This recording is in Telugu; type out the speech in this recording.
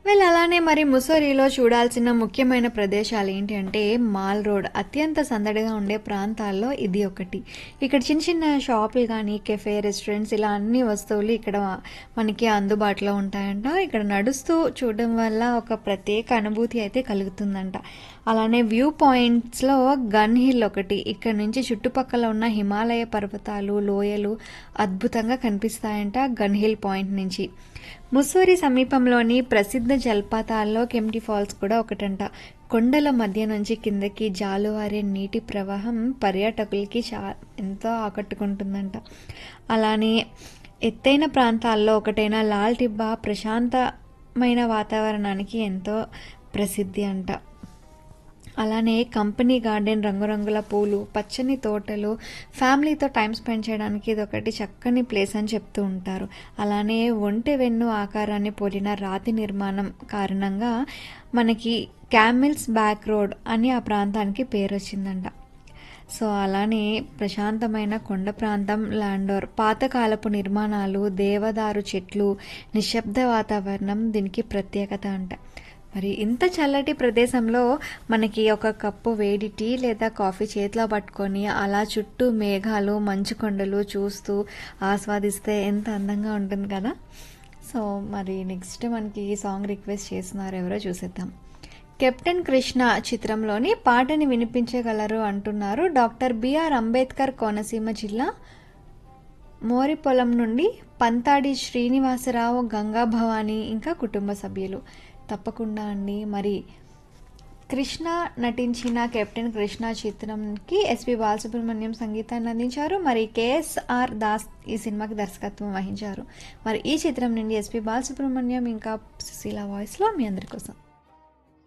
వెల్ అలానే మరి ముసోరిలో చూడాల్సిన ముఖ్యమైన ప్రదేశాలు ఏంటి అంటే మాల్ రోడ్ అత్యంత సందడిగా ఉండే ప్రాంతాల్లో ఇది ఒకటి ఇక్కడ చిన్న చిన్న షాపులు కానీ కెఫే రెస్టారెంట్స్ ఇలా అన్ని వస్తువులు ఇక్కడ మనకి అందుబాటులో ఉంటాయంట ఇక్కడ నడుస్తూ చూడడం వల్ల ఒక ప్రత్యేక అనుభూతి అయితే కలుగుతుందంట అలానే వ్యూ పాయింట్స్లో గన్ హిల్ ఒకటి ఇక్కడ నుంచి చుట్టుపక్కల ఉన్న హిమాలయ పర్వతాలు లోయలు అద్భుతంగా కనిపిస్తాయంట గన్ హిల్ పాయింట్ నుంచి ముస్సోరి సమీపంలోని ప్రసిద్ధ జలపాతాల్లో కెంప్టీ ఫాల్స్ కూడా ఒకటంట కొండల మధ్య నుంచి కిందకి జాలువారే నీటి ప్రవాహం పర్యాటకులకి చా ఎంతో ఆకట్టుకుంటుందంట అలానే ఎత్తైన ప్రాంతాల్లో ఒకటైన లాల్ టిబ్బా ప్రశాంతమైన వాతావరణానికి ఎంతో ప్రసిద్ధి అంట అలానే కంపెనీ గార్డెన్ రంగురంగుల పూలు పచ్చని తోటలు ఫ్యామిలీతో టైం స్పెండ్ చేయడానికి ఇది ఒకటి చక్కని ప్లేస్ అని చెప్తూ ఉంటారు అలానే ఒంటె వెన్ను ఆకారాన్ని పోలిన రాతి నిర్మాణం కారణంగా మనకి క్యామిల్స్ బ్యాక్ రోడ్ అని ఆ ప్రాంతానికి పేరు వచ్చిందంట సో అలానే ప్రశాంతమైన కొండ ప్రాంతం ల్యాండోర్ పాతకాలపు నిర్మాణాలు దేవదారు చెట్లు నిశ్శబ్ద వాతావరణం దీనికి ప్రత్యేకత అంట మరి ఇంత చల్లటి ప్రదేశంలో మనకి ఒక కప్పు వేడి టీ లేదా కాఫీ చేతిలో పట్టుకొని అలా చుట్టూ మేఘాలు మంచు కొండలు చూస్తూ ఆస్వాదిస్తే ఎంత అందంగా ఉంటుంది కదా సో మరి నెక్స్ట్ మనకి ఈ సాంగ్ రిక్వెస్ట్ చేస్తున్నారు ఎవరో చూసేద్దాం కెప్టెన్ కృష్ణ చిత్రంలోని పాటని వినిపించగలరు అంటున్నారు డాక్టర్ బిఆర్ అంబేద్కర్ కోనసీమ జిల్లా మోరిపొలం నుండి పంతాడి శ్రీనివాసరావు గంగా భవానీ ఇంకా కుటుంబ సభ్యులు తప్పకుండా అండి మరి కృష్ణ నటించిన కెప్టెన్ కృష్ణ చిత్రంకి ఎస్పి బాలసుబ్రహ్మణ్యం సంగీతాన్ని అందించారు మరి కేఎస్ఆర్ దాస్ ఈ సినిమాకి దర్శకత్వం వహించారు మరి ఈ చిత్రం నుండి ఎస్పి బాలసుబ్రహ్మణ్యం ఇంకా సుశీల వాయిస్లో మీ అందరి కోసం